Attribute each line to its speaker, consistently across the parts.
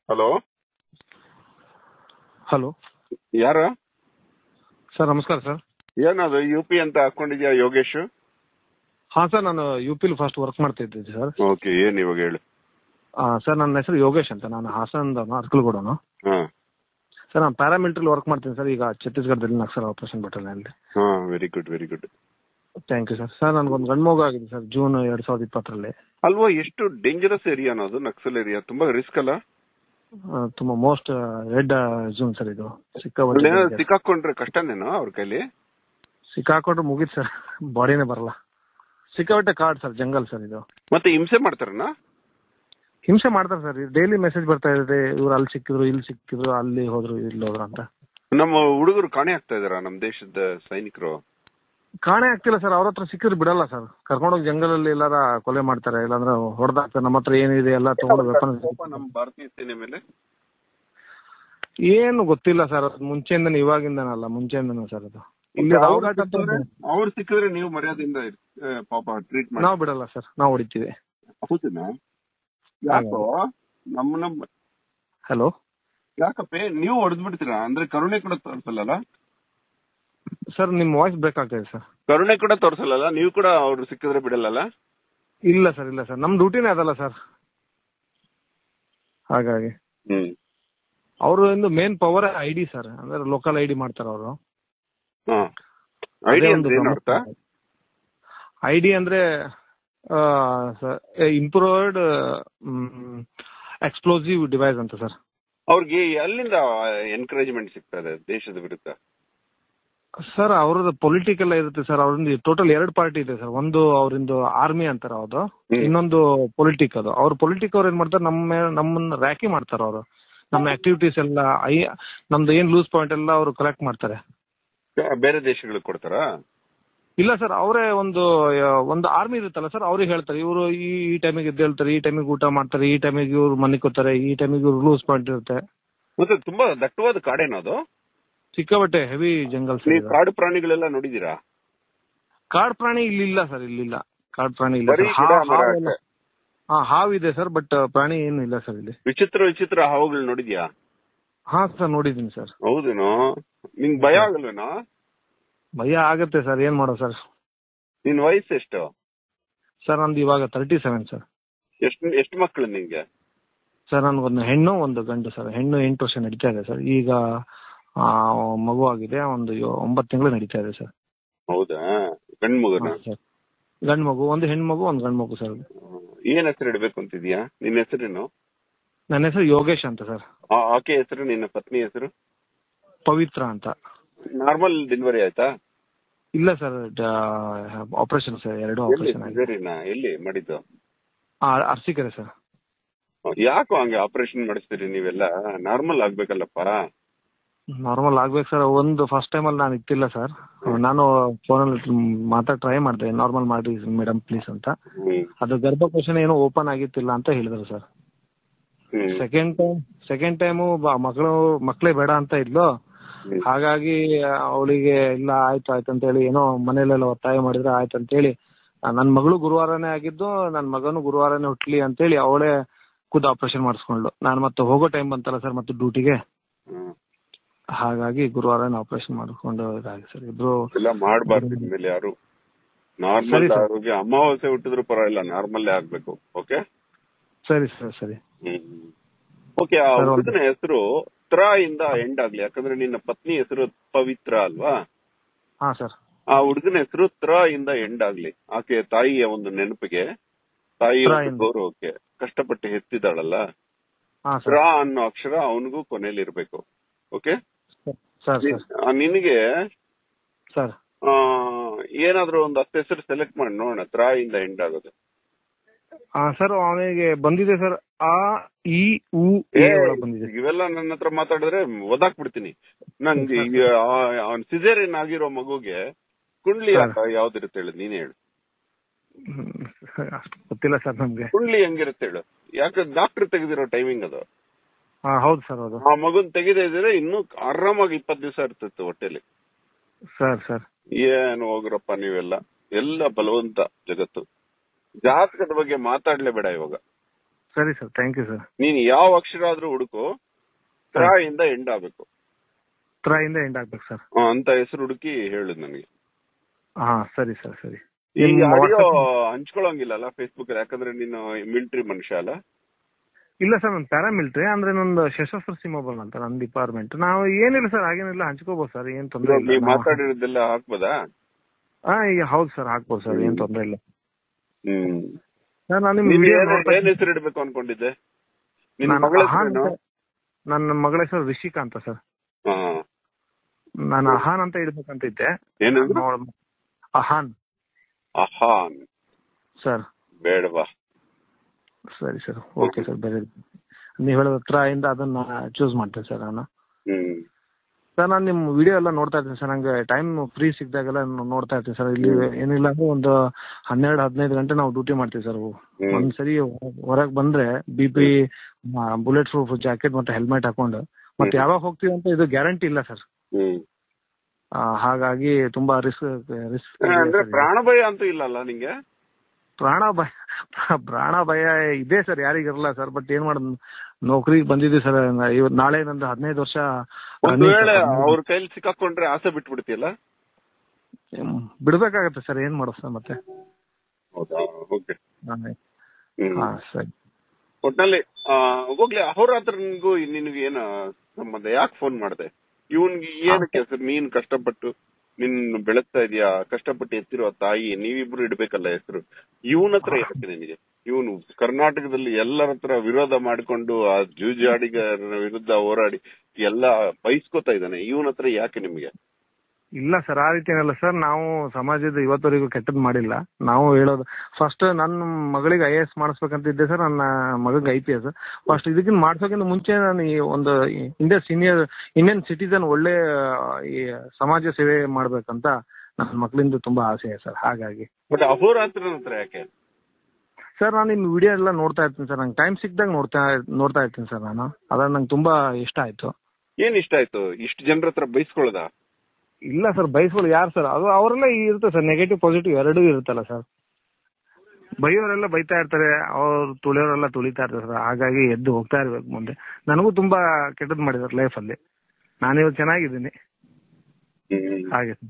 Speaker 1: Hello
Speaker 2: hello
Speaker 1: ಯಾರ
Speaker 2: sir ನಮಸ್ಕಾರ sir
Speaker 1: ಏನದು ಯು ಪಿ ಅಂತ ಹಾಕೊಂಡಿದ್ಯಾ ಯೋಗೇಶ್
Speaker 2: ಹಾಂ ಸರ್ ನಾನು ಯು ಪಿಲಿ ಫಸ್ಟ್ ವರ್ಕ್ ಮಾಡ್ತಾ ಇದ್ದೆ ಸರ್
Speaker 1: ಓಕೆ ಏನ್ ಇವಾಗ ಹೇಳು
Speaker 2: ಸರ್ ನನ್ನ ಹೆಸರು ಯೋಗೇಶ್ ಅಂತ ನಾನು ಹಾಸನದವನು ಅರ್ಕಲ್ಗೂಡನು
Speaker 1: ಹಾ
Speaker 2: ಸರ್ ನಾನು ಪ್ಯಾರಾಮಿಲಿಟ್ರಿಲಿ ವರ್ಕ್ ಮಾಡ್ತೀನಿ ಸರ್ ಈಗ ಛತ್ತೀಸ್ಗಢದಲ್ಲಿ ನಕ್ಸಲ್ ಆಪರೇಷನ್ ಬಟನಲ್ಲಿ
Speaker 1: ಹಾ very good very good
Speaker 2: thank you sir sir ನನಗೊಂದು ಗಂಡು ಮಗು ಆಗಿದೆ ಸರ್ ಜೂನ್ ಎರಡು ಸಾವಿರದ ಇಪ್ಪತ್ತರಲ್ಲಿ
Speaker 1: ಅಲ್ವಾ ಎಷ್ಟು ಡೇಂಜರಸ್ ಏರಿಯಾ ಅನ್ನೋದು ನಕ್ಸಲ್ ಏರಿಯಾ ತುಂಬಾ ರಿಸ್ಕ್ ಅಲ್ಲ
Speaker 2: ಆ, ತುಂಬ ಮೋಸ್ಟ್ ರೆಡ್ ಜೂನ್ ಸರ್ ಇದು
Speaker 1: ಅಲ್ಲಿ
Speaker 2: ಸಿಕ್ಕಾಪಟ್ಟೆ
Speaker 1: ಏನಾದ್ರು
Speaker 2: danger.
Speaker 1: ಸಿಕ್ಕಾಕೊಂಡ್ರೆ ಕಷ್ಟನೇನೋ ಅವ್ರ ಕೈಲಿ
Speaker 2: ಸಿಕ್ಕಾಕೊಂಡ್ರೆ ಮುಗೀತು ಸರ್ ಬಾಡಿನೇ ಬರಲ್ಲ ಸಿಕ್ಕಾಪಟ್ಟೆ ಕಾಡ್ ಸರ್ ಜಂಗಲ್ ಸರ್ ಇದು
Speaker 1: ಮತ್ತೆ ಹಿಂಸೆ ಮಾಡ್ತಾರನ
Speaker 2: ಹಿಂಸೆ ಮಾಡ್ತಾರೆ ಸರ್ ಡೈಲಿ ಮೆಸೇಜ್ ಬರ್ತಾ ಇದೆ ಇವ್ರು ಅಲ್ಲಿ ಸಿಕ್ಕಿದ್ರು ಇಲ್ಲಿ ಸಿಕ್ಕಿದ್ರು ಅಲ್ಲಿ ಹೋದ್ರು ಇಲ್ಲಿ ಹೋದ್ರು ಅಂತ
Speaker 1: ನಮ್ಮ ಹುಡುಗರು ಕಾಣೆ ಆಗ್ತಾ ಇದಾರ ನಮ್ ದೇಶದ ಸೈನಿಕರು
Speaker 2: ಕಾಣೆ ಆಗ್ತಿಲ್ಲ ಸರ್ ಅವ್ರ ಹತ್ರ ಸಿಕ್ಕಿದ್ರೆ ಬಿಡಲ್ಲ ಸರ್ ಕರ್ಕೊಂಡೋಗಿ ಜಂಗಲಲ್ಲಿ ಎಲ್ಲಾರ ಕೊಲೆ ಮಾಡ್ತಾರೆ ಇಲ್ಲಾಂದ್ರೆ ಹೊಡೆದಾಕ್ತಾರೆ ನಮ್ಮ ಹತ್ರ ಏನಿದೆ ಎಲ್ಲ ತಗೊಂಡು ವೆಪನ್
Speaker 1: ನಮ್ಮ ಭಾರತೀಯ ಸೇನೆ ಮೇಲೆ
Speaker 2: ಏನು ಗೊತ್ತಿಲ್ಲ ಸರ್ ಅದು ಮುಂಚೆಯಿಂದನೇ ಇವಾಗಿಂದನಲ್ಲ ಮುಂಚೆಯಿಂದನೇ ಸರ್ ಅದು ಇಲ್ಲಿ ರಾವ್ಘಾಟ್ ಅಂತ
Speaker 1: ಅವ್ರು ಸಿಕ್ಕಿದ್ರೆ ನೀವು ಮರ್ಯಾದೆಯಿಂದ ಇರಿ. ಏ, ಪಾಪ ಟ್ರೀಟ್ ಮಾಡಿ
Speaker 2: ನಾವು ಬಿಡಲ್ಲ ಸರ್ ನಾವು ಹೊಡಿತೀವಿ
Speaker 1: ಹೌದಾ ಯಾಕೋ ನಮ್ಮ ನಮ್ಮ
Speaker 2: ಹಲೋ
Speaker 1: ಯಾಕಪ್ಪೆ ನೀವು ಹೊಡೆದ್ ಬಿಡ್ತೀರಾ ಅಂದ್ರೆ ಕರುಣೆ ಕೂಡ ತೋರಿಸಲ್ಲ
Speaker 2: ಸರ್ ನಿಮ್ಮ ವಾಯ್ಸ್ ಬ್ರೇಕ್ ಆಗ್ತಾ ಇದೆ ಸರ್
Speaker 1: ಕರುಣೆ ಕೂಡ ತೋರಿಸಲ್ಲ ನೀವು ಕೂಡ ಅವ್ರು ಸಿಕ್ಕಿದ್ರೆ ಬಿಡಲ್ಲ
Speaker 2: ಇಲ್ಲ ಸರ್ ಇಲ್ಲ ಸರ್ ನಮ್ಮ ಡ್ಯೂಟಿನೇ ಅದಲ್ಲ ಸರ್ ಹಾಗಾಗಿ
Speaker 1: ಹ್ಮ್
Speaker 2: ಅವರು ಒಂದು main power I D sir ಅಂದ್ರೆ ಲೋಕಲ್ ಐ ಡಿ ಮಾಡ್ತಾರೆ ಅವರು
Speaker 1: ಹಾ ಐಡಿಯಾ ಅಂದ್ರೆ ಏನು ಅರ್ಥ
Speaker 2: ಐ ಡಿ ಅಂದ್ರೆ ಇಂಪ್ರೂವ್ಡ್ ಎಕ್ಸ್ಪ್ಲೋಸಿವ್ ಡಿವೈಸ್ ಅಂತ ಸರ್
Speaker 1: ಅವ್ರಿಗೆ ಅಲ್ಲಿಂದ ಎನ್ಕರೇಜ್ಮೆಂಟ್ ಸಿಗ್ತದೆ ದೇಶದ ವಿರುದ್ಧ
Speaker 2: ಸರ್ ಅವ್ರದ್ದು ಪೊಲಿಟಿಕಲ್ ಇರುತ್ತೆ ಸರ್ ಅವ್ರಿಂದ ಟೋಟಲ್ ಎರಡು ಪಾರ್ಟಿ ಇದೆ ಸರ್ ಒಂದು ಅವರಿಂದ ಆರ್ಮಿ ಅಂತಾರೆ ಅವ್ರು
Speaker 1: ಹ್ಮ್.
Speaker 2: ಇನ್ನೊಂದು ಪೊಲಿಟಿಕ್ ಅದು ಅವ್ರ ಪೊಲಿಟಿಕ್ ಅವ್ರು ಏನ್ ಮಾಡ್ತಾರೆ ನಮ್ಮ ಮೇಲೆ- ನಮ್ಮನ್ನ ರ್ಯಾಕಿ ಮಾಡ್ತಾರೆ ಅವರು ನಮ್ಮ ಆಕ್ಟಿವಿಟೀಸ್ ಎಲ್ಲ ಐ ನಮ್ದು ಏನ್ ಲೂಸ್ ಪಾಯಿಂಟ್ ಎಲ್ಲ ಅವರು ಕಲೆಕ್ಟ್ ಮಾಡ್ತಾರೆ
Speaker 1: ಬೇರೆ ದೇಶಗಳಿಗೆ ಕೊಡ್ತಾರಾ
Speaker 2: ಇಲ್ಲ ಸರ್ ಅವರೇ ಒಂದು ಆ, ಒಂದು ಆರ್ಮಿ ಇರುತ್ತಲ್ಲ ಸರ್ ಅವ್ರಿಗೆ ಹೇಳ್ತಾರೆ ಇವರು ಈ ಈ ಟೈಮಿಗೆ ಎದ್ದು ಹೇಳ್ತಾರೆ ಈ ಟೈಮಿಗೆ ಊಟ ಮಾಡ್ತಾರೆ ಈ ಟೈಮಿಗೆ ಇವ್ರು ಮನೆ ಕೂತಾರೆ ಈ ಟೈಮಿಗೆ ಇವ್ರು ಲೂಸ್ ಪಾಯಿಂಟ್ ಇರುತ್ತೆ
Speaker 1: ಮತ್ತೆ ತುಂಬಾ ದಟ್ಟವಾದ ಕಾಡೇನೋ ಅದು
Speaker 2: ಸಿಕ್ಕಾಬಟ್ಟೆ ಹೆವಿ ಜಂಗಲ್
Speaker 1: ನೀವು
Speaker 2: ಸರ್
Speaker 1: ಕಾಡು ಪ್ರಾಣಿಗಳೆಲ್ಲ ನೋಡಿದೀರಾ
Speaker 2: ಕಾಡ್ ಪ್ರಾಣಿ ಇಲ್ಲಿ ಇಲ್ಲ ಸರ್ ಇಲ್ಲಿಲ್ಲ ಕಾಡ್ ಪ್ರಾಣಿ ಇಲ್ಲ
Speaker 1: ಬರೀ
Speaker 2: ಸರ್
Speaker 1: ಗಿಡ ಮರ
Speaker 2: ಹಾವೆಲ್ಲ
Speaker 1: ಅಷ್ಟೇ.
Speaker 2: ಹಾ ಹಾವಿದೆ ಸರ್ ಬಟ್ ಪ್ರಾಣಿ ಏನು ಇಲ್ಲ ಸರ್ ಇಲ್ಲಿ
Speaker 1: ವಿಚಿತ್ರ ವಿಚಿತ್ರ ಹಾವುಗಳು ನೋಡಿದ್ಯಾ
Speaker 2: ಹಾ ಸರ್ ನೋಡಿದ್ದೀನಿ ಸರ್
Speaker 1: ಹೌದೇನೋ ನಿಂಗ್ ಭಯ ಆಗಲ್ವೇನೋ
Speaker 2: ಭಯ ಆಗತ್ತೆ ಸರ್ ಏನ್ ಮಾಡೋ ಸರ್
Speaker 1: ನಿನ್ ವಯಸ್ಸು ಎಷ್ಟು
Speaker 2: ಸರ್ ನಂದು ಇವಾಗ ತರ್ಟಿ ಸೆವೆನ್ ಸರ್
Speaker 1: ಎಷ್ಟು ಎಷ್ಟು ಮಕ್ಕಳು ನಿಂಗೆ
Speaker 2: ಸರ್ ನನ್ಗೊಂದು ಹೆಣ್ಣು ಒಂದು ಗಂಡು ಸರ್ ಹೆಣ್ಣು ಎಂಟು ವರ್ಷ ನಡೀತಾ ಇದೆ ಸರ್ ಈಗ ಆ, ಮಗು ಆಗಿದೆ ಒಂದು ಯೋ- ಒಂಬತ್ತು ತಿಂಗಳು ನಡೀತಾ ಇದೆ ಸರ್
Speaker 1: ಹೌದಾ ಗಂಡ್ ಮಗುನ
Speaker 2: ಹಾ, ಸರ್ ಗಂಡು ಮಗು ಒಂದು ಹೆಣ್ಣು ಮಗು ಒಂದು ಗಂಡು ಮಗು ಸರ್
Speaker 1: ಏನ್ ಹೆಸರು ಇಡ್ಬೇಕು ಅಂತಿದ್ಯಾ ನಿನ್ನ ಹೆಸರೇನು
Speaker 2: ನನ್ನ ಹೆಸರು ಯೋಗೇಶ್ ಅಂತ ಸರ್
Speaker 1: ಆ- ಆಕೆ ಹೆಸರು ನಿನ್ನ ಪತ್ನಿ ಹೆಸರು
Speaker 2: ಪವಿತ್ರ ಅಂತ
Speaker 1: ನಾರ್ಮಲ್ ಡೆಲಿವರಿ ಆಯ್ತಾ
Speaker 2: ಇಲ್ಲ ಸರ್ ಆಪರೇಷನ್ ಸರ್ ಎರಡು
Speaker 1: ಎಲ್ಲಿ
Speaker 2: ಆಪರೇಷನ್ ಆಗಿದೆ
Speaker 1: ಸಿಸೇರಿಯನಾ? ಎಲ್ಲಿ ಮಾಡಿದ್ದು
Speaker 2: ಆ, ಅರ್ಸಿಕೆರೆ ಸರ್
Speaker 1: ಯಾಕೋ ಹಂಗೆ ಆಪರೇಷನ್ ಮಾಡಿಸ್ತೀರಿ ನೀವೆಲ್ಲ ನಾರ್ಮಲ್ ಆಗ್ಬೇಕಲ್ಲಪ್ಪ
Speaker 2: ನಾರ್ಮಲ್ ಆಗ್ಬೇಕು ಸರ್ ಒಂದು ಫಸ್ಟ್ ಟೈಮ್ ಅಲ್ಲಿ ನಾನು ಇತ್ತಿಲ್ಲ ಸರ್ ನಾನು ಫೋನಲ್ಲಿ ಮಾತಾಡಿ ಟ್ರೈ ಮಾಡಿದೆ ನಾರ್ಮಲ್ ಮಾಡಿ ಮೇಡಮ್ ಪ್ಲೀಸ್ ಅಂತ
Speaker 1: ಹ್ಮ್
Speaker 2: ಅದು ಗರ್ಭಕೋಶನ ಏನೋ ಓಪನ್ ಆಗಿತ್ತಿಲ್ಲ ಅಂತ ಹೇಳಿದ್ರು ಸರ್
Speaker 1: ಹ್ಮ್
Speaker 2: ಸೆಕೆಂಡ್ ಟೈಮ್ ಸೆಕೆಂಡ್ ಟೈಮು ಮಗಳು ಮಕ್ಕಳೇ ಬೇಡ ಅಂತ ಇದ್ಲು
Speaker 1: ಹ್ಮ್.
Speaker 2: ಹಾಗಾಗಿ ಅವಳಿಗೆ ಇಲ್ಲ ಆಯ್ತು ಆಯ್ತು ಅಂತ ಹೇಳಿ ಏನೋ ಮನೇಲೆಲ್ಲ ಒತ್ತಾಯ ಮಾಡಿದ್ರೆ ಆಯ್ತು ಅಂತ ಹೇಳಿ ನನ್ನ ಮಗಳು ಗುರುವಾರನೇ ಆಗಿದ್ದು ನನ್ನ ಮಗನು ಗುರುವಾರನೇ ಹುಟ್ಲಿ ಅಂತೇಳಿ ಅವಳೇ ಖುದ್ದು ಆಪರೇಷನ್ ಮಾಡಿಸ್ಕೊಂಡ್ಲು ನಾನು ಮತ್ತೆ ಹೋಗೋ ಟೈಮ್ ಬಂತಲ್ಲ ಸರ್ ಮತ್ತೆ ಡ್ಯೂಟಿಗೆ
Speaker 1: ಹ್ಮ್.
Speaker 2: ಹಾಗಾಗಿ ಗುರುವಾರನೇ ಆಪರೇಷನ್ ಮಾಡಿಕೊಂಡು ಇದಾಗಿ ಸರ್ ಇಬ್ರು
Speaker 1: ಎಲ್ಲ ಮಾಡಬಾರ್ದು ಇನ್ಮೇಲೆ ಯಾರು ನಾರ್ಮಲ್
Speaker 2: ಸರಿ ಸರ್.
Speaker 1: ಆರೋಗ್ಯ ಅಮಾವಾಸ್ಯೆ ಹುಟ್ಟಿದ್ರು ಪರವಾಗಿಲ್ಲ ನಾರ್ಮಲ್ ಆಗ್ಬೇಕು ಓಕೆ
Speaker 2: ಸರಿ ಸರ್ ಸರಿ
Speaker 1: ಹ್ಮ್ ಓಕೆ ಆ
Speaker 2: ಸರ್, ಒಂದು-
Speaker 1: ಹುಡುಗನ ಹೆಸರು ತ್ರ ಇಂದ ಎಂಡ್ ಆಗ್ಲಿ ಯಾಕಂದ್ರೆ ನಿನ್ನ ಪತ್ನಿ ಹೆಸರು ಪವಿತ್ರ ಅಲ್ವಾ
Speaker 2: ಹಾ ಸರ್
Speaker 1: ಆ ಹುಡುಗನ ಹೆಸರು ತ್ರ ಇಂದ ಎಂಡ್ ಆಗ್ಲಿ ಆಕೆ ತಾಯಿಯ ಒಂದು ನೆನಪಿಗೆ ತಾಯಿಯ
Speaker 2: ತ್ರ
Speaker 1: ಒಂದು
Speaker 2: ಇಂದ.
Speaker 1: ಗೌರವಕ್ಕೆ ಕಷ್ಟಪಟ್ಟು ಹೆತ್ತಿದಾಳಲ್ಲ
Speaker 2: ಹಾ
Speaker 1: ತ್ರ
Speaker 2: ಸರ್
Speaker 1: ಅನ್ನೋ ಅಕ್ಷರ ಅವನಿಗೂ ಕೊನೆಯಲ್ಲಿ ಇರ್ಬೇಕು ಓಕೆ
Speaker 2: ಸರ್ ಸರ್
Speaker 1: ನಿನಗೆ
Speaker 2: ಸರ್
Speaker 1: ಆ, ಏನಾದ್ರೂ ಒಂದು ಹತ್ತು ಹೆಸರು ಸೆಲೆಕ್ಟ್ ಮಾಡಿ ನೋಡೋಣ ತ್ರ ಇಂದ ಎಂಡ್ ಆಗೋದು
Speaker 2: ಹಾ ಸರ್ ಅವನಿಗೆ ಬಂದಿದೆ ಸರ್ ಆ ಇ ಉ ಎ
Speaker 1: ಏ,
Speaker 2: ಒಳಗೆ ಬಂದಿದೆ
Speaker 1: ಇವೆಲ್ಲ ನನ್ನ ಹತ್ರ ಮಾತಾಡಿದ್ರೆ ಒದಾಕ್ ಬಿಡ್ತೀನಿ ನಂಗೆ ಅವ್ನ್ ಸಿಸೇರಿಯನ್ ಆಗಿರೋ ಮಗುಗೆ ಕುಂಡ್ಲಿ
Speaker 2: ಸರ್.
Speaker 1: ಆಟ ಯಾವ್ದಿರುತ್ತೆ ಹೇಳು ನೀನೇ ಹೇಳು
Speaker 2: ಹ್ಮ್, ಅಷ್ಟು ಗೊತ್ತಿಲ್ಲ ಸರ್ ನಮ್ಗೆ
Speaker 1: ಕುಂಡ್ಲಿ ಹೆಂಗಿರುತ್ತೆ ಹೇಳು ಯಾಕೆ ಡಾಕ್ಟರ್ ತೆಗೆದಿರೋ ಟೈಮಿಂಗ್ ಅದು
Speaker 2: ಹಾ ಹೌದು ಸರ್ ಹೌದು
Speaker 1: ಆ ಮಗುನ್ ತೆಗೆದೇ ಇದ್ರೆ ಇನ್ನೂ ಆರಾಮಾಗಿ ಇಪ್ಪತ್ತು ದಿವಸ ಇರ್ತಿತ್ತು ಹೊಟ್ಟೆಲಿ
Speaker 2: ಸರ್ ಸರ್
Speaker 1: ಏನು ಹೋಗ್ರಪ್ಪ ನೀವೆಲ್ಲ ಎಲ್ಲ ಬಲವಂತ ಜಗತ್ತು ಜಾತಕದ ಬಗ್ಗೆ ಮಾತಾಡ್ಲೇಬೇಡ ಇವಾಗ
Speaker 2: ಸರಿ ಸರ್ ಥ್ಯಾಂಕ್ ಯು ಸರ್
Speaker 1: ನೀನ್ ಯಾವ ಅಕ್ಷರ ಆದ್ರೂ ಹುಡುಕು ತ್ರ ಇಂದ ಎಂಡ್ ಆಗ್ಬೇಕು
Speaker 2: ಟ್ರೈ ಇಂದ ಎಂಡ್ ಆಗ್ಬೇಕು ಸರ್
Speaker 1: ಆ, ಅಂತ ಹೆಸರು ಹುಡುಕಿ ಹೇಳು ನನಗೆ
Speaker 2: ಹಾ ಸರಿ ಸರ್ ಸರಿ
Speaker 1: ಈ
Speaker 2: ನಿಮ್ಮ
Speaker 1: ಆಡಿಯೋ
Speaker 2: WhatsApp-
Speaker 1: ಹಂಚ್ಕೊಳಂಗಿಲ್ಲಲ್ಲ ಫೇಸ್ಬುಕ್ ಯಾಕಂದ್ರೆ ನೀನು ಮಿಲಿಟರಿ ಮನುಷ್ಯ ಅಲ್ಲ
Speaker 2: ಇಲ್ಲ ಸರ್ ನಾನು ಪ್ಯಾರಾಮಿಲಿಟರಿ ಅಂದ್ರೆ ನಂದು ಸಶಸ್ತ್ರ ಸೀಮೋಬಲ್ ಅಂತ ನನ್ನ ಡಿಪಾರ್ಟ್ಮೆಂಟ್ ನಾವು ಏನಿಲ್ಲ ಸರ್ ಹಾಗೇನಿಲ್ಲ ಹಂಚ್ಕೋಬಹುದು ಸರ್ ಏನ್ ತೊಂದ್ರೆ ಇಲ್ಲ
Speaker 1: ನೀವ್
Speaker 2: ನಾವು-
Speaker 1: ಮಾತಾಡಿರೋದೆಲ್ಲ ಹಾಕ್ಬೋದಾ
Speaker 2: ಹಾ ಈಗ ಹೌದು ಸರ್ ಹಾಕ್ಬೋದು ಸರ್ ಏನ್ ತೊಂದ್ರೆ ಇಲ್ಲ
Speaker 1: ಹ್ಮ್
Speaker 2: ಸರ್ ನಾನು ನಿಮ್
Speaker 1: ನೀನ್
Speaker 2: ವಿಡಿಯೋ
Speaker 1: ಏನ್-
Speaker 2: ನೋಡ್ತಾ
Speaker 1: ಏನ್ ಹೆಸರು ಇಡ್ಬೇಕು ಅನ್ಕೊಂಡಿದ್ದೆ ನಿನ್
Speaker 2: ನಾನು
Speaker 1: ಮಗಳ
Speaker 2: ಅಹಾನ್
Speaker 1: ಹೆಸರೇನು
Speaker 2: ಅಂತ- ನನ್ನ ಮಗಳ ಹೆಸರು ರಿಷಿಕಾ ಅಂತ ಸರ್
Speaker 1: ಹಾ
Speaker 2: ನಾನು ಅಹಾನ್ ಅಂತ ಇಡ್ಬೇಕಂತಿದ್ದೆ
Speaker 1: ಏನಂದ್ರು
Speaker 2: ನೋಡ್ ಅಹಾನ್
Speaker 1: ಅಹಾನ್
Speaker 2: ಸರ್
Speaker 1: ಬೇಡವಾ
Speaker 2: ಸರಿ ಸರ್ ಓಕೆ ಸರ್ ಬೇರೆ ನೀವು ಹೇಳಿದ ಹತ್ರ ಇಂದ ಅದನ್ನ ಚೂಸ್ ಮಾಡ್ತೇನೆ ಸರ್ ನಾನು
Speaker 1: ಹ್ಮ್
Speaker 2: ಸರ್ ನಾನು ನಿಮ್ಮ ವಿಡಿಯೋ ಎಲ್ಲ ನೋಡ್ತಾ ಇರ್ತೀನಿ ಸರ್ ನಂಗೆ ಟೈಮ್ ಫ್ರೀ ಸಿಕ್ದಾಗೆಲ್ಲ ನಾನು ನೋಡ್ತಾ ಇರ್ತೀನಿ ಸರ್ ಇಲ್ಲಿ ಏನಿಲ್ಲ ಅಂದ್ರೆ ಒಂದು ಹನ್ನೆರಡು ಹದಿನೈದು ಗಂಟೆ ನಾವು ಡ್ಯೂಟಿ ಮಾಡ್ತೀವಿ ಸರ್
Speaker 1: ಹ್ಮ್.
Speaker 2: ಒಂದ್ಸರಿ ಹೊರಗೆ ಬಂದ್ರೆ B P bulletproof jacket ಮತ್ತೆ ಹೆಲ್ಮೆಟ್ ಹಾಕೊಂಡು ಮತ್ತೆ
Speaker 1: ಹ್ಮ್.
Speaker 2: ಯಾವಾಗ ಹೋಗ್ತೀವಿ ಅಂತ ಇದು ಗ್ಯಾರಂಟಿ ಇಲ್ಲ ಸರ್
Speaker 1: ಹ್ಮ್
Speaker 2: ಹಾಗಾಗಿ ತುಂಬಾ ರಿಸ್ಕ್ ರಿಸ್ಕ್
Speaker 1: ಅಂದ್ರೆ ಪ್ರಾಣ ಭಯ ಅಂತೂ ಇಲ್ಲಲ್ಲ ನಿಂಗೆ
Speaker 2: ಪ್ರಾಣ ಭಯ ಪ್ರಾಣ ಭಯ ಇದೆ ಸರ್ ಯಾರಿಗಿರಲ್ಲ ಸರ್ ಬಟ್ ಏನ್ ಮಾಡೋದು ನೌಕರಿಗೆ ಬಂದಿದ್ದೀವಿ ಸರ್ ಇವತ್ ನಾಳೆ ನಂದು ಹದಿನೈದು ವರ್ಷ
Speaker 1: ಒಂದು
Speaker 2: running
Speaker 1: ವೇಳೆ
Speaker 2: ಸರ್.
Speaker 1: ಅವ್ರ ಕೈಲಿ ಸಿಕ್ಕಾಕೊಂಡ್ರೆ ಆಸೆ ಬಿಟ್ಬಿಡ್ತೀಯಲ್ಲ
Speaker 2: ಹ್ಮ್, ಬಿಡ್ಬೇಕಾಗತ್ತೆ ಸರ್ ಏನ್ ಮಾಡೋದು ಸರ್ ಮತ್ತೆ
Speaker 1: ಹೌದಾ ಓಕೆ
Speaker 2: ಹಾ,
Speaker 1: ಹ್ಮ್
Speaker 2: ಹಾ ಸರಿ
Speaker 1: ಒಟ್ನಲ್ಲಿ ಆ, ಹೋಗ್ಲಿ ಅಹೋರಾತ್ರನಿಗೂ ನಿನಗೆ ಏನ ಸಂಬಂಧ ಯಾಕೆ ಫೋನ್ ಮಾಡಿದೆ ಇವನ್ಗೆ ಏನಕ್ಕೆ ಸರ್ ನೀನ್ ಕಷ್ಟಪಟ್ಟು ನಿನ್ ಬೆಳೆಸ್ತಾ ಇದೀಯಾ ಕಷ್ಟಪಟ್ಟು ಎತ್ತಿರೋ ತಾಯಿ ನೀವಿಬ್ರು ಇಡ್ಬೇಕಲ್ಲ ಹೆಸರು ಇವನ ಹತ್ರ ಯಾಕೆ ನಿನಗೆ ಇವನು ಕರ್ನಾಟಕದಲ್ಲಿ ಎಲ್ಲರ ಹತ್ರ ವಿರೋಧ ಮಾಡಿಕೊಂಡು ಆ ಜೂಜಾಡಿಗರ ವಿರುದ್ಧ ಹೋರಾಡಿ ಎಲ್ಲ ಬಯಸ್ಕೋತಾ ಇದ್ದಾನೆ ಇವನ ಹತ್ರ ಯಾಕೆ ನಿಮ್ಗೆ
Speaker 2: ಇಲ್ಲ ಸರ್ ಆ ರೀತಿ ಏನಲ್ಲ ಸರ್ ನಾವು ಸಮಾಜದ ಇವತ್ತವರೆಗೂ ಕೆಟ್ಟದ್ ಮಾಡಿಲ್ಲ ನಾವು ಹೇಳೋದು ಫಸ್ಟ್ ನನ್ನ ಮಗಳಿಗೆ ಐ ಎ ಎಸ್ ಮಾಡಿಸ್ಬೇಕಂತಿದ್ದೆ ಸರ್ ನನ್ನ ಮಗಗೆ ಐ ಪಿ ಎಸ್ ಫಸ್ಟ್ ಇದಕ್ಕಿಂತ ಮಾಡ್ಸೋಕ್ಕಿಂತ ಮುಂಚೆ ನಾನು ಈ ಒಂದು ಇಂಡಿಯಾ ಸೀನಿಯರ್ ಇಂಡಿಯನ್ ಸಿಟಿಸನ್ ಒಳ್ಳೆ ಈ ಸಮಾಜ ಸೇವೆ ಮಾಡ್ಬೇಕಂತ ನನ್ನ ಮಕ್ಕಳಿಂದ ತುಂಬಾ ಆಸೆ ಇದೆ ಸರ್ ಹಾಗಾಗಿ
Speaker 1: ಬಟ್ ಅಹೋರಾತ್ರನ ಹತ್ರ ಯಾಕೆ
Speaker 2: ಸರ್ ನಾನು ನಿಮ್ಮ ವಿಡಿಯೋ ಎಲ್ಲ ನೋಡ್ತಾ ಇರ್ತೀನಿ ಸರ್ ನಂಗೆ ಟೈಮ್ ಸಿಕ್ದಾಗ ನೋಡ್ತಾ ನೋಡ್ತಾ ಇರ್ತೀನಿ ಸರ್ ನಾನು ಅದ್ರ ನಂಗೆ ತುಂಬಾ ಇಷ್ಟ ಆಯ್ತು
Speaker 1: ಏನ್ ಇಷ್ಟ ಆಯ್ತು ಇಷ್ಟು ಜನರ ಹತ್ರ ಬೈಸ್ಕೊಳ್ಳೋದಾ
Speaker 2: ಇಲ್ಲ ಸರ್ ಬೈಸ್ಗಳು ಯಾರು ಸರ್ ಅದು ಅವರೆಲ್ಲ ಇರುತ್ತೆ ಸರ್ ನೆಗೆಟಿವ್ ಪಾಸಿಟಿವ್ ಎರಡೂ ಇರುತ್ತಲ್ಲ ಸರ್ ಬೈಯೋರೆಲ್ಲ ಬೈತಾ ಇರ್ತಾರೆ ಅವ್ರು ತುಳಿಯೋರೆಲ್ಲ ತುಳಿತಾ ಇರ್ತಾರೆ ಸರ್ ಹಾಗಾಗಿ ಎದ್ದು ಹೋಗ್ತಾ ಇರ್ಬೇಕು ಮುಂದೆ ನನಗೂ ತುಂಬಾ ಕೆಟ್ಟದ್ ಮಾಡಿದಾರೆ ಲೈಫಲ್ಲಿ ನಾನಿವಾಗ ಚೆನ್ನಾಗಿದ್ದೀನಿ
Speaker 1: ಹ್ಮ್
Speaker 2: ಹಾಗೆ ಸರ್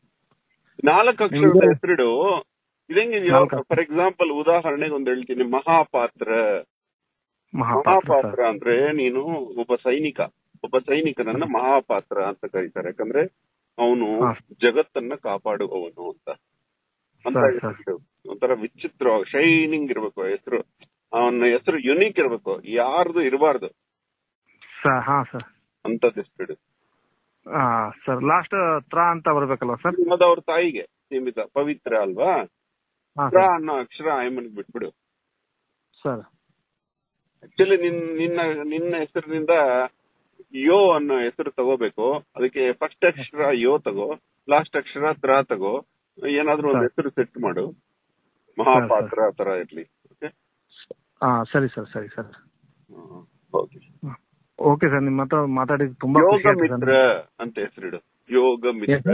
Speaker 1: ನಾಲ್ಕು ಅಕ್ಷರದ
Speaker 2: ನಿಮ್ಗೆ-
Speaker 1: ಹೆಸರಿಡು ಇದಂಗಿದೆಯೋ
Speaker 2: ನಾಲ್ಕು ಅಕ್ಷರ.
Speaker 1: ಫಾರ್ ಎಕ್ಸಾಂಪಲ್ ಉದಾಹರಣೆಗೆ ಒಂದ್ ಹೇಳ್ತೀನಿ ಮಹಾಪಾತ್ರ
Speaker 2: ಮಹಾಪಾತ್ರ ಸರ್
Speaker 1: ಮಹಾಪಾತ್ರ ಅಂದ್ರೆ ನೀನು ಒಬ್ಬ ಸೈನಿಕ ಒಬ್ಬ ಸೈನಿಕನನ್ನ ಮಹಾಪಾತ್ರ ಅಂತ ಕರೀತಾರೆ ಯಾಕಂದ್ರೆ ಅವನು
Speaker 2: ಹಾ.
Speaker 1: ಜಗತ್ತನ್ನ ಕಾಪಾಡುವವನು ಅಂತ ಅಂತ
Speaker 2: ಸರ್, ಸರ್.
Speaker 1: ಹೆಸರು. ಒಂಥರ ವಿಚಿತ್ರ ಶೈನಿಂಗ್ ಇರ್ಬೇಕು ಹೆಸರು ಅವನ ಹೆಸರು ಯುನೀಕ್ ಇರ್ಬೇಕು ಯಾರ್ದು ಇರಬಾರ್ದು
Speaker 2: ಸರ್ ಹಾ ಸರ್
Speaker 1: ಅಂತದ್ ಹೆಸರಿಡು
Speaker 2: ಹಾ ಸರ್ ಲಾಸ್ಟ್ ತ್ರ ಅಂತ ಬರ್ಬೇಕಲ್ವಾ ಸರ್
Speaker 1: ಅದು ಅವ್ರ ತಾಯಿಗೆ ಸೀಮಿತ ಪವಿತ್ರ ಅಲ್ವಾ
Speaker 2: ಹಾ
Speaker 1: ತ್ರ
Speaker 2: ಸರ್
Speaker 1: ಅನ್ನೋ ಅಕ್ಷರ ಆಯಮ್ಮನಿಗೆ ಬಿಟ್ಬಿಡು
Speaker 2: ಸರ್
Speaker 1: ಆಕ್ಚುಲಿ ನಿನ್ ನಿನ್ನ ನಿನ್ನ ಹೆಸರಿನಿಂದ ಯೋ ಅನ್ನೋ ಹೆಸರು ತಗೋಬೇಕು ಅದಕ್ಕೆ ಫಸ್ಟ್ ಅಕ್ಷರ ಯೋ ತಗೋ ಲಾಸ್ಟ್ ಅಕ್ಷರ ತ್ರ ತಗೋ ಏನಾದ್ರೂ ಒಂದು
Speaker 2: ಸರ್.
Speaker 1: ಹೆಸರು ಸೆಟ್ ಮಾಡು ಮಹಾಪಾತ್ರ ಆ ತರ ಇರ್ಲಿ ಓಕೆ
Speaker 2: ಹಾ ಸರಿ ಸರ್ ಸರಿ ಸರ್
Speaker 1: ಓಕೆ
Speaker 2: ಓಕೆ ಸರ್ ನಿಮ್ಮ ಹತ್ರ ಮಾತಾಡಿ ತುಂಬಾ ಖುಷಿ
Speaker 1: ಯೋಗ
Speaker 2: ಆಯ್ತು ಸರ್.
Speaker 1: ಮಿತ್ರ ಅಂತ ಹೆಸರಿಡು ಯೋಗ ಮಿತ್ರ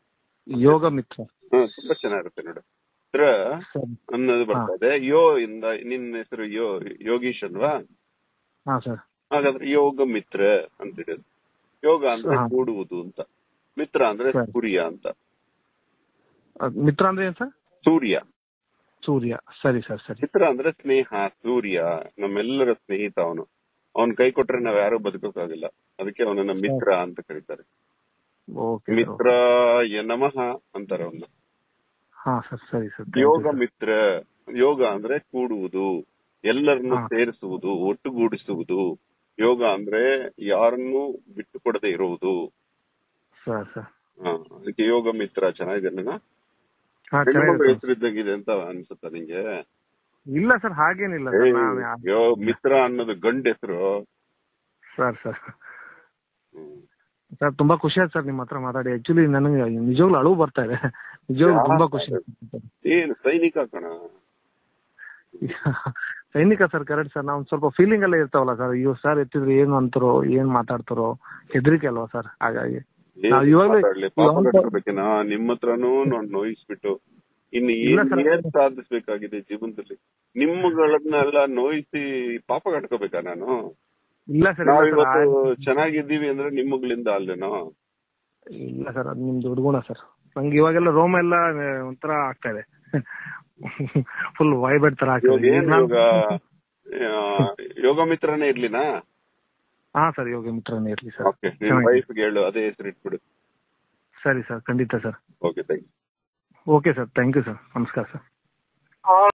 Speaker 2: ಯೋಗ ಮಿತ್ರ
Speaker 1: ಹ್ಮ್ ತುಂಬಾ ಚೆನ್ನಾಗಿರುತ್ತೆ ನೋಡು ತ್ರ
Speaker 2: ಸರಿ
Speaker 1: ಅನ್ನೋದು ಬರ್ತದೆ ಯೋ ಇಂದ ನಿನ್ನ ಹೆಸರು ಯೋ ಯೋಗೀಶ್ ಅಲ್ವಾ
Speaker 2: ಹಾ ಸರ್
Speaker 1: ಹಾಗಾದ್ರೆ ಯೋಗ ಮಿತ್ರ ಅಂತ ಇಡೋದು ಯೋಗ ಅಂದ್ರೆ
Speaker 2: ಹಾ.
Speaker 1: ಕೂಡುವುದು ಅಂತ ಮಿತ್ರ ಅಂದ್ರೆ
Speaker 2: ಸರಿ.
Speaker 1: ಸೂರ್ಯ ಅಂತ
Speaker 2: ಅದ್ ಮಿತ್ರ ಅಂದ್ರೆ ಏನ್ ಸರ್
Speaker 1: ಸೂರ್ಯ
Speaker 2: ಸೂರ್ಯ ಸರಿ ಸರ್ ಸರಿ
Speaker 1: ಮಿತ್ರ ಅಂದ್ರೆ ಸ್ನೇಹ ಸೂರ್ಯ ನಮ್ಮೆಲ್ಲರ ಸ್ನೇಹಿತ ಅವನು ಅವನ್ ಕೈ ಕೊಟ್ರೆ ನಾವ್ ಯಾರು ಬದುಕೋಕ್ಕಾಗಿಲ್ಲ ಅದಕ್ಕೆ ಅವನನ್ನ ಮಿತ್ರ ಅಂತ ಕರೀತಾರೆ
Speaker 2: ಓಕೆ
Speaker 1: ಮಿತ್ರ ಯ ನಮಃ ಅಂತಾರೆ ಅವನ್ನ
Speaker 2: ಹಾ ಸರ್ ಸರಿ ಸರ್
Speaker 1: ಯೋಗ ಮಿತ್ರ ಯೋಗ ಅಂದ್ರೆ ಕೂಡುವುದು ಎಲ್ಲರನ್ನು
Speaker 2: ಹಾ.
Speaker 1: ಸೇರಿಸುವುದು ಒಟ್ಟುಗೂಡಿಸುವುದು ಯೋಗ ಅಂದ್ರೆ ಯಾರನ್ನು ಬಿಟ್ಟು ಕೊಡದೆ ಇರುವುದು
Speaker 2: ಸರ್ ಸರ್
Speaker 1: ಹಾ, ಅದಕ್ಕೆ ಯೋಗ ಮಿತ್ರ ಚೆನ್ನಾಗಿದೆ ನನ್ನ
Speaker 2: ಹಾ
Speaker 1: ಹೆಣ್ಮಕ್ಳ
Speaker 2: ಚೆನ್ನಾಗಿದೆ
Speaker 1: ಹೆಸರು ಇದ್ದಂಗಿದೆ ಅಂತ ಅನ್ಸುತ್ತಾ ನಿಂಗೆ
Speaker 2: ಇಲ್ಲ ಸರ್ ಹಾಗೇನಿಲ್ಲ
Speaker 1: ಏ,
Speaker 2: ಸರ್ ನಾನು ಯಾ-
Speaker 1: ಯೋ ಮಿತ್ರ ಅನ್ನೋದು ಗಂಡ ಹೆಸರು
Speaker 2: ಸರ್ ಸರ್ ಸರ್ ತುಂಬಾ ಖುಷಿ ಆಯ್ತು ಸರ್ ನಿಮ್ಮ ಹತ್ರ ಮಾತಾಡಿ ಆಕ್ಚುಲಿ ನನಗೆ ನಿಜವಾಗ್ಲೂ ಅಳು ಬರ್ತಾ ಇದೆ ನಿಜವಾಗ್ಲೂ ತುಂಬಾ ಖುಷಿ ಆಯ್ತು
Speaker 1: ಏನು ಸೈನಿಕ ಕಣ
Speaker 2: ಸೈನಿಕ ಸರ್ ಕರೆಕ್ಟ್ ಸರ್ ನಾವು ಸ್ವಲ್ಪ ಫೀಲಿಂಗ್ ಎಲ್ಲ ಇರ್ತಾವಲ್ಲ ಸರ್ ಇವ್ ಸರ್ ಎತ್ತಿದ್ರು ಏನ್ ಅಂತಾರೋ ಏನ್ ಮಾತಾಡ್ತಾರೋ ಹೆದರಿಕೆ ಅಲ್ವಾ ಸರ್ ಹಾಗಾಗಿ
Speaker 1: ಏನ್
Speaker 2: ನಾವ್ ಇವಾಗ್ಲೇ-
Speaker 1: ಮಾತಾಡ್ಲಿ
Speaker 2: ಇವಾಗ-
Speaker 1: ಪಾಪ ಕಟ್ಟಿರ್ಬೇಕೇನ ನಿಮ್ಮ ಹತ್ರನೂ ನಾನ್ ನೋಯಿಸ್ಬಿಟ್ಟು ಇನ್ನು
Speaker 2: ಇಲ್ಲ
Speaker 1: ಏನ್
Speaker 2: sir.
Speaker 1: ಏನ್ ಸಾಧಿಸ್ಬೇಕಾಗಿದೆ ಜೀವನದಲ್ಲಿ ನಿಮ್ಮಗಳನ್ನೆಲ್ಲ ನೋಯಿಸಿ ಪಾಪ ಕಟ್ಕೋಬೇಕಾ ನಾನು
Speaker 2: ಇಲ್ಲ ಸರ್
Speaker 1: ನಾವ್
Speaker 2: ಇಲ್ಲ ಸರ್
Speaker 1: ಇವತ್ತು ಚೆನ್ನಾಗಿದ್ದೀವಿ ಅಂದ್ರೆ ನಿಮ್ಮಗಳಿಂದ ಅಲ್ಲೇನೋ
Speaker 2: ಇಲ್ಲ ಸರ್ ಅದು ನಿಮ್ದು ದುಡ್ಗುಣ ಸರ್ ನಂಗೆ ಇವಾಗೆಲ್ಲ ರೋಮ ಎಲ್ಲ ಆ, ಒಂಥರ ಆಗ್ತಾ ಇದೆ ಫುಲ್ ವೈಬ್ರೇಟ್ ತರ ಆಗ್ತಾ
Speaker 1: ಇವಾಗ
Speaker 2: ಇದೆ
Speaker 1: ಏನ್
Speaker 2: ಈಗ
Speaker 1: ಯೋಗ ಆ, ಯೋಗ ಮಿತ್ರನೇ ಇರ್ಲಿನಾ
Speaker 2: ಹಾ ಸರ್ ಯೋಗ ಮಿತ್ರನೇ ಇರ್ಲಿ ಸರ್
Speaker 1: ಓಕೆ ನಿನ್
Speaker 2: ಚೆನ್ನಾಗಿ.
Speaker 1: ವೈಫ್ಗೆ ಹೇಳು ಅದೇ ಹೆಸರು ಇಟ್ಬಿಡು
Speaker 2: ಸರಿ ಸರ್ ಖಂಡಿತ sir
Speaker 1: okay thank you
Speaker 2: okay sir thank you sir ನಮಸ್ಕಾರ ಸರ್